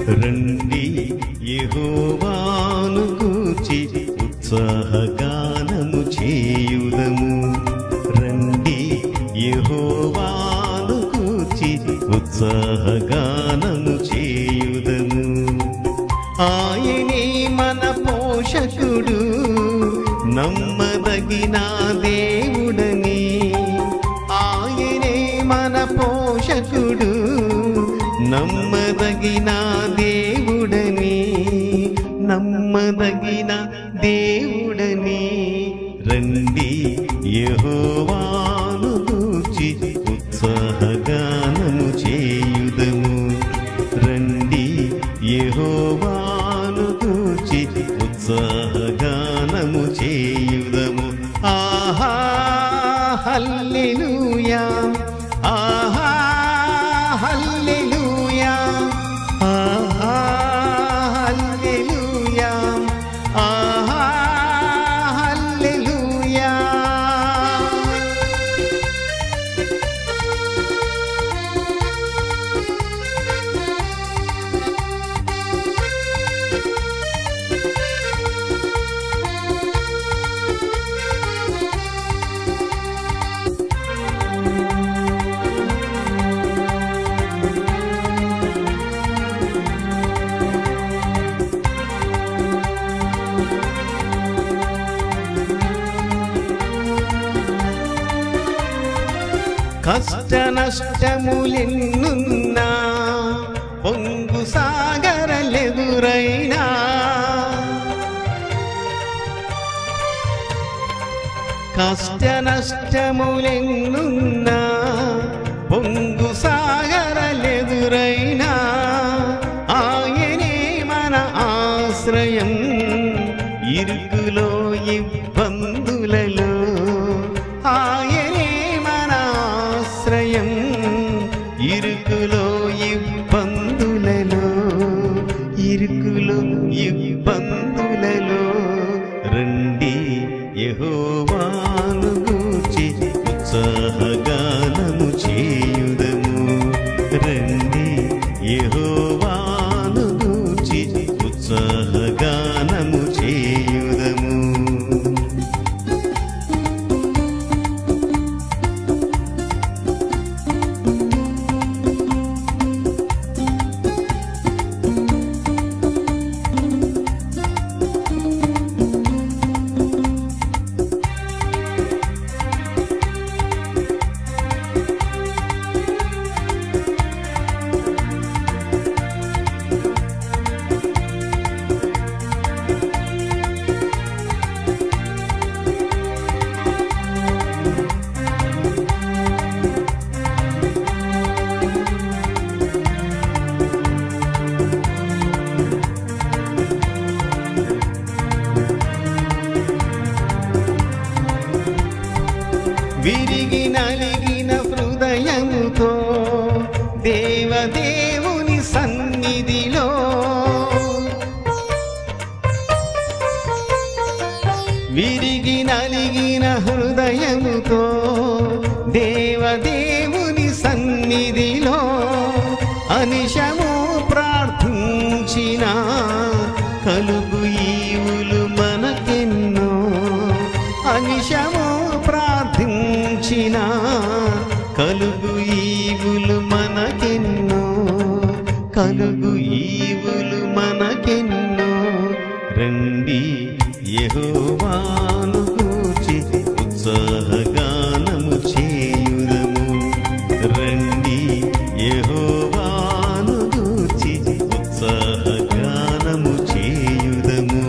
రండి యెహోవాను కూచి ఉత్సాహగానము చేయుదము రండి యెహోవాను కూచి ఉత్సాహగానము చేయుదము ఆయనే మన పోషకుడు నమ్మదగిన దేవుడని ఆయనే మన పోషకుడు నమ్మదగిన దేవుడని నమ్మదగిన దేవుడని రండి యెహోవాను గూర్చి ఉత్సాహగానము చేయుదము రండి యెహోవాను గూర్చి ఉత్సాహగానము చేయుదము ఆహా హల్లెలూయా ఆహా హల్లెలూయా ఆహా హల్లెలూయా ఆహా హల్లెలూయా కష్ట నష్టములెన్నున్నా పొంగు సాగరలెదురైనా కష్ట నష్టములెన్నున్నా పొంగు సాగరలెదురైనా ఆయనే మన ఆశ్రయం ఇరుకులో ఇబ్బందులలో ఆయనే మన ఆశ్రయం ఇరుకులో ఇబ్బందులలో ఇరుకులో ఇబ్బందులలో రండి యెహోవాను గూర్చి ఉత్సాహగానము చేయుదము రండి యెహోవాను గూర్చి ఉత్సాహగానము చేయుదము విరిగి నలిగిన హృదయముతో దేవదేవుని సన్నిధిలో విరిగి నలిగిన హృదయముతో దేవదేవుని సన్నిధిలో అనిశము ప్రార్థించిన కలుగు ఈవులు మనకెన్నో అనిశము ప్రార్థించిన కలుగు ఈవులు మనకెన్నో కలుగు ఈవులు మనకెన్నో రండి యెహోవాను గూర్చి ఉత్సాహగానము చేయుదము రండి యెహోవాను గూర్చి ఉత్సాహగానము చేయుదము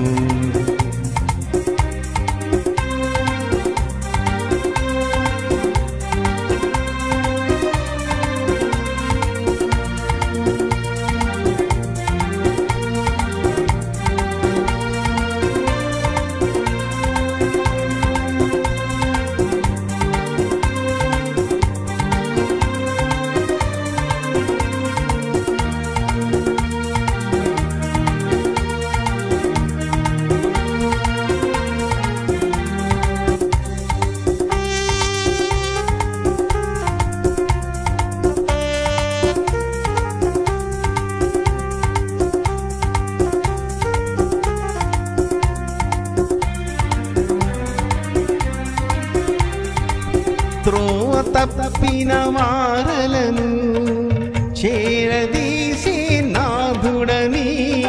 తప్పిన వారలను చేరదీసే నాథుడని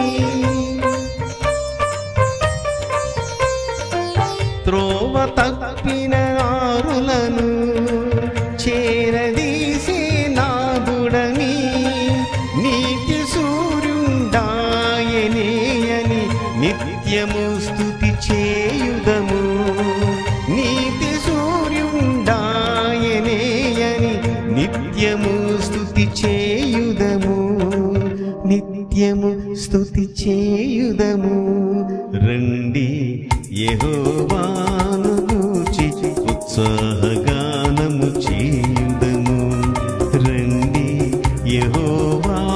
త్రోవ తప్పిన ఆరులను చేరదీసే నాదుడని నీతి సూర్యుండాయనేయని నిత్యము స్తుతి చేయుదము నీతి సూర్యుండాయనేయని నిత్యము స్తుతి చేయుదము నిత్యము స్తుతి చేయుదము రండి యెహోవాను గూర్చి ఉత్సాహగానము చేయుదము రండి యెహోవా